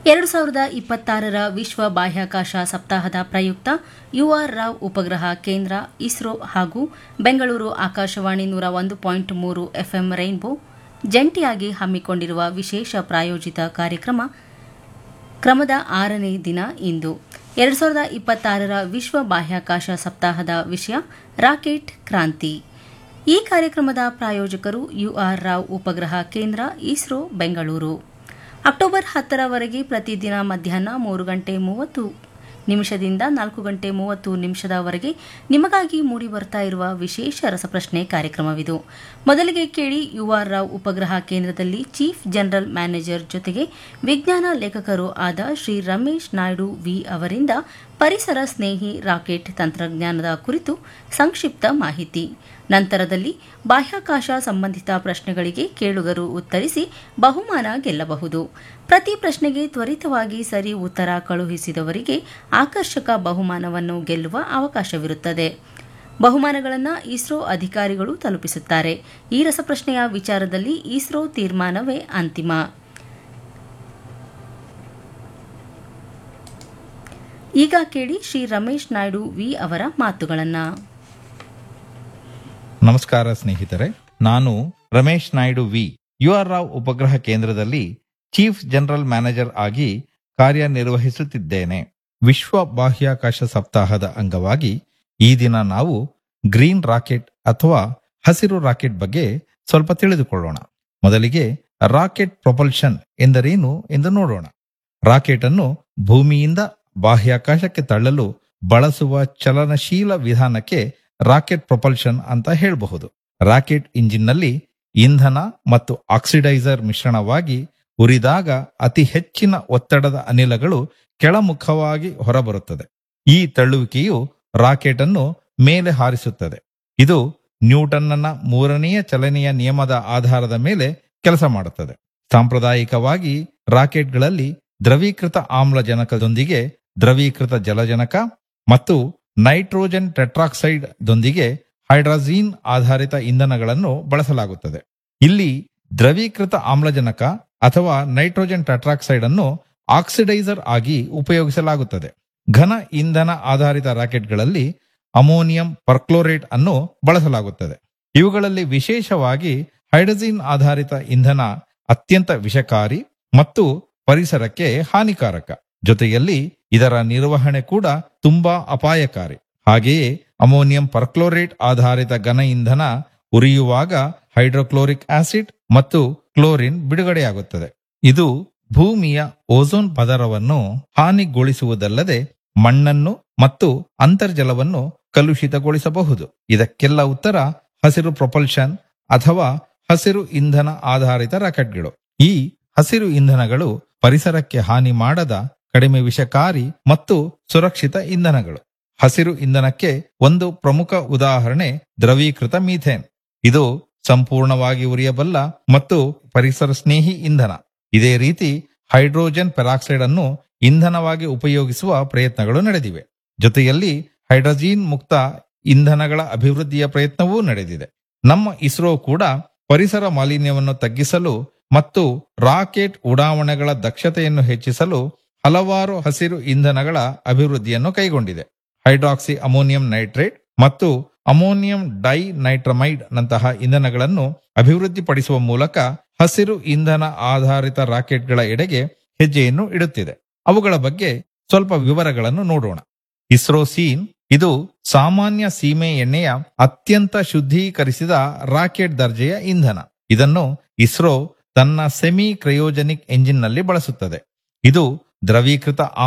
ಎರಡು ಸಾವಿರದ ಇಪ್ಪತ್ತಾರರ ವಿಶ್ವ ಬಾಹ್ಯಾಕಾಶ ಸಪ್ತಾಹದ ಪ್ರಯುಕ್ತ ಯುಆರ್ ರಾವ್ ಉಪಗ್ರಹ ಕೇಂದ್ರ ಇಸ್ರೋ ಹಾಗೂ ಬೆಂಗಳೂರು ಆಕಾಶವಾಣಿ ನೂರ ಒಂದು ಪಾಯಿಂಟ್ ಮೂರು ಎಫ್ಎಂ ರೈನ್ಬೋ ಜಂಟಿಯಾಗಿ ಹಮ್ಮಿಕೊಂಡಿರುವ ವಿಶೇಷ ಪ್ರಾಯೋಜಿತ ಕಾರ್ಯಕ್ರಮ ಕ್ರಮದ ಆರನೇ ದಿನ ಇಂದು ಎರಡು ಸಾವಿರದ ಇಪ್ಪತ್ತಾರರ ವಿಶ್ವ ಬಾಹ್ಯಾಕಾಶ ಸಪ್ತಾಹದ ವಿಷಯ ರಾಕೆಟ್ ಕ್ರಾಂತಿ ಈ ಕಾರ್ಯಕ್ರಮದ ಪ್ರಾಯೋಜಕರು ಯುಆರ್ ರಾವ್ ಉಪಗ್ರಹ ಕೇಂದ್ರ ಇಸ್ರೋ ಬೆಂಗಳೂರು ಅಕ್ಟೋಬರ್ ಹತ್ತರವರೆಗೆ ಪ್ರತಿದಿನ ಮಧ್ಯಾಹ್ನ ಮೂರು ಗಂಟೆ ಮೂವತ್ತು ನಿಮಿಷದಿಂದ ನಾಲ್ಕು ಗಂಟೆ ಮೂವತ್ತು ನಿಮಿಷದವರೆಗೆ ನಿಮಗಾಗಿ ಮೂಡಿ ಬರ್ತಾ ಇರುವ ವಿಶೇಷ ರಸಪ್ರಶ್ನೆ ಕಾರ್ಯಕ್ರಮವಿದು ಮೊದಲಿಗೆ ಕೇಳಿ ಯುಆರ್ ರಾವ್ ಉಪಗ್ರಹ ಕೇಂದ್ರದಲ್ಲಿ ಚೀಫ್ ಜನರಲ್ ಮ್ಯಾನೇಜರ್ ಜೊತೆಗೆ ವಿಜ್ಞಾನ ಲೇಖಕರು ಆದ ಶ್ರೀ ರಮೇಶ್ ನಾಯ್ಡು ವಿ ಅವರಿಂದ ಪರಿಸರ ಸ್ನೇಹಿ ರಾಕೆಟ್ ತಂತ್ರಜ್ಞಾನದ ಕುರಿತು ಸಂಕ್ಷಿಪ್ತ ಮಾಹಿತಿ ನಂತರದಲ್ಲಿ ಬಾಹ್ಯಾಕಾಶ ಸಂಬಂಧಿತ ಪ್ರಶ್ನೆಗಳಿಗೆ ಕೇಳುಗರು ಉತ್ತರಿಸಿ ಬಹುಮಾನ ಗೆಲ್ಲಬಹುದು ಪ್ರತಿ ಪ್ರಶ್ನೆಗೆ ತ್ವರಿತವಾಗಿ ಸರಿ ಉತ್ತರ ಕಳುಹಿಸಿದವರಿಗೆ ಆಕರ್ಷಕ ಬಹುಮಾನವನ್ನು ಗೆಲ್ಲುವ ಅವಕಾಶವಿರುತ್ತದೆ ಬಹುಮಾನಗಳನ್ನು ಇಸ್ರೋ ಅಧಿಕಾರಿಗಳು ತಲುಪಿಸುತ್ತಾರೆ ಈ ರಸಪ್ರಶ್ನೆಯ ವಿಚಾರದಲ್ಲಿ ಇಸ್ರೋ ತೀರ್ಮಾನವೇ ಅಂತಿಮ ಈಗ ಕೇಳಿ ಶ್ರೀ ರಮೇಶ್ ನಾಯ್ಡು ವಿ ಅವರ ಮಾತುಗಳನ್ನು ನಮಸ್ಕಾರ ಸ್ನೇಹಿತರೆ ನಾನು Ramesh Naidu V U R Rao ಉಪಗ್ರಹ ಕೇಂದ್ರದಲ್ಲಿ ಚೀಫ್ ಜನರಲ್ ಮ್ಯಾನೇಜರ್ ಆಗಿ ಕಾರ್ಯನಿರ್ವಹಿಸುತ್ತಿದ್ದೇನೆ ವಿಶ್ವ ಬಾಹ್ಯಾಕಾಶ ಸಪ್ತಾಹದ ಅಂಗವಾಗಿ ಈ ದಿನ ನಾವು ಗ್ರೀನ್ ರಾಕೆಟ್ ಅಥವಾ ಹಸಿರು ರಾಕೆಟ್ ಬಗ್ಗೆ ಸ್ವಲ್ಪ ತಿಳಿದುಕೊಳ್ಳೋಣ ಮೊದಲಿಗೆ ರಾಕೆಟ್ ಪ್ರೊಪಲ್ಷನ್ ಎಂದರೇನು ಎಂದು ನೋಡೋಣ ರಾಕೆಟ್ ಅನ್ನು ಭೂಮಿಯಿಂದ ಬಾಹ್ಯಾಕಾಶಕ್ಕೆ ತಳ್ಳಲು ಬಳಸುವ ಚಲನಶೀಲ ವಿಧಾನಕ್ಕೆ ರಾಕೆಟ್ ಪ್ರೊಪಲ್ಷನ್ ಅಂತ ಹೇಳಬಹುದು ರಾಕೆಟ್ ಇಂಜಿನ್ನಲ್ಲಿ ಇಂಧನ ಮತ್ತು ಆಕ್ಸಿಡೈಸರ್ ಮಿಶ್ರಣವಾಗಿ ಉರಿದಾಗ ಅತಿ ಹೆಚ್ಚಿನ ಒತ್ತಡದ ಅನಿಲಗಳು ಕೆಳಮುಖವಾಗಿ ಹೊರಬರುತ್ತದೆ ಈ ತಳ್ಳುವಿಕೆಯು ರಾಕೆಟ್ ಅನ್ನು ಮೇಲೆ ಹಾರಿಸುತ್ತದೆ ಇದು ನ್ಯೂಟನ್ನ ಮೂರನೆಯ ಚಲನೆಯ ನಿಯಮದ ಆಧಾರದ ಮೇಲೆ ಕೆಲಸ ಮಾಡುತ್ತದೆ ಸಾಂಪ್ರದಾಯಿಕವಾಗಿ ರಾಕೆಟ್ಗಳಲ್ಲಿ ದ್ರವೀಕೃತ ಆಮ್ಲಜನಕದೊಂದಿಗೆ ದ್ರವೀಕೃತ ಜಲಜನಕ ಮತ್ತು ನೈಟ್ರೋಜನ್ ಟೆಟ್ರಾಕ್ಸೈಡ್ ದೊಂದಿಗೆ ಹೈಡ್ರಾಜೀನ್ ಆಧಾರಿತ ಇಂಧನಗಳನ್ನು ಬಳಸಲಾಗುತ್ತದೆ ಇಲ್ಲಿ ದ್ರವೀಕೃತ ಆಮ್ಲಜನಕ ಅಥವಾ ನೈಟ್ರೋಜನ್ ಟೆಟ್ರಾಕ್ಸೈಡ್ ಅನ್ನು ಆಕ್ಸಿಡೈಸರ್ ಆಗಿ ಉಪಯೋಗಿಸಲಾಗುತ್ತದೆ ಘನ ಇಂಧನ ಆಧಾರಿತ ರಾಕೆಟ್ಗಳಲ್ಲಿ ಅಮೋನಿಯಂ ಪರ್ಕ್ಲೋರೇಟ್ ಅನ್ನು ಬಳಸಲಾಗುತ್ತದೆ ಇವುಗಳಲ್ಲಿ ವಿಶೇಷವಾಗಿ ಹೈಡ್ರಜಿನ್ ಆಧಾರಿತ ಇಂಧನ ಅತ್ಯಂತ ವಿಷಕಾರಿ ಮತ್ತು ಪರಿಸರಕ್ಕೆ ಹಾನಿಕಾರಕ ಜೊತೆಯಲ್ಲಿ ಇದರ ನಿರ್ವಹಣೆ ಕೂಡ ತುಂಬಾ ಅಪಾಯಕಾರಿ ಹಾಗೆಯೇ ಅಮೋನಿಯಂ ಪರ್ಕ್ಲೋರೇಟ್ ಆಧಾರಿತ ಘನ ಇಂಧನ ಉರಿಯುವಾಗ ಹೈಡ್ರೋಕ್ಲೋರಿಕ್ ಆಸಿಡ್ ಮತ್ತು ಕ್ಲೋರಿನ್ ಬಿಡುಗಡೆಯಾಗುತ್ತದೆ ಇದು ಭೂಮಿಯ ಓಝೋನ್ ಪದರವನ್ನು ಹಾನಿಗೊಳಿಸುವುದಲ್ಲದೆ ಮಣ್ಣನ್ನು ಮತ್ತು ಅಂತರ್ಜಲವನ್ನು ಕಲುಷಿತಗೊಳಿಸಬಹುದು ಇದಕ್ಕೆಲ್ಲ ಉತ್ತರ ಹಸಿರು ಪ್ರೊಪಲ್ಷನ್ ಅಥವಾ ಹಸಿರು ಇಂಧನ ಆಧಾರಿತ ರಾಕೆಟ್ಗಳು ಈ ಹಸಿರು ಇಂಧನಗಳು ಪರಿಸರಕ್ಕೆ ಹಾನಿ ಮಾಡದ ಕಡಿಮೆ ವಿಷಕಾರಿ ಮತ್ತು ಸುರಕ್ಷಿತ ಇಂಧನಗಳು ಹಸಿರು ಇಂಧನಕ್ಕೆ ಒಂದು ಪ್ರಮುಖ ಉದಾಹರಣೆ ದ್ರವೀಕೃತ ಮೀಥೇನ್ ಇದು ಸಂಪೂರ್ಣವಾಗಿ ಉರಿಯಬಲ್ಲ ಮತ್ತು ಪರಿಸರ ಸ್ನೇಹಿ ಇಂಧನ ಇದೇ ರೀತಿ ಹೈಡ್ರೋಜನ್ ಪೆರಾಕ್ಸೈಡ್ ಅನ್ನು ಇಂಧನವಾಗಿ ಉಪಯೋಗಿಸುವ ಪ್ರಯತ್ನಗಳು ನಡೆದಿವೆ ಜೊತೆಯಲ್ಲಿ ಹೈಡ್ರೋಜೀನ್ ಮುಕ್ತ ಇಂಧನಗಳ ಅಭಿವೃದ್ಧಿಯ ಪ್ರಯತ್ನವೂ ನಡೆದಿದೆ ನಮ್ಮ ಇಸ್ರೋ ಕೂಡ ಪರಿಸರ ಮಾಲಿನ್ಯವನ್ನು ತಗ್ಗಿಸಲು ಮತ್ತು ರಾಕೆಟ್ ಉಡಾವಣೆಗಳ ದಕ್ಷತೆಯನ್ನು ಹೆಚ್ಚಿಸಲು ಹಲವಾರು ಹಸಿರು ಇಂಧನಗಳ ಅಭಿವೃದ್ಧಿಯನ್ನು ಕೈಗೊಂಡಿದೆ ಹೈಡ್ರಾಕ್ಸಿ ಅಮೋನಿಯಂ ನೈಟ್ರೇಟ್ ಮತ್ತು ಅಮೋನಿಯಂ ಡೈ ನೈಟ್ರಮೈಡ್ ನಂತಹ ಇಂಧನಗಳನ್ನು ಅಭಿವೃದ್ಧಿಪಡಿಸುವ ಮೂಲಕ ಹಸಿರು ಇಂಧನ ಆಧಾರಿತ ರಾಕೆಟ್ಗಳ ಎಡೆಗೆ ಹೆಜ್ಜೆಯನ್ನು ಇಡುತ್ತಿದೆ ಅವುಗಳ ಬಗ್ಗೆ ಸ್ವಲ್ಪ ವಿವರಗಳನ್ನು ನೋಡೋಣ ಇಸ್ರೋ ಸೀನ್ ಇದು ಸಾಮಾನ್ಯ ಸೀಮೆ ಎಣ್ಣೆಯ ಅತ್ಯಂತ ಶುದ್ಧೀಕರಿಸಿದ ರಾಕೆಟ್ ದರ್ಜೆಯ ಇಂಧನ ಇದನ್ನು ಇಸ್ರೋ ತನ್ನ ಸೆಮಿ ಕ್ರಯೋಜೆನಿಕ್ ಎಂಜಿನ್ ನಲ್ಲಿ ಬಳಸುತ್ತದೆ ಇದು ದ್ರವೀಕೃತ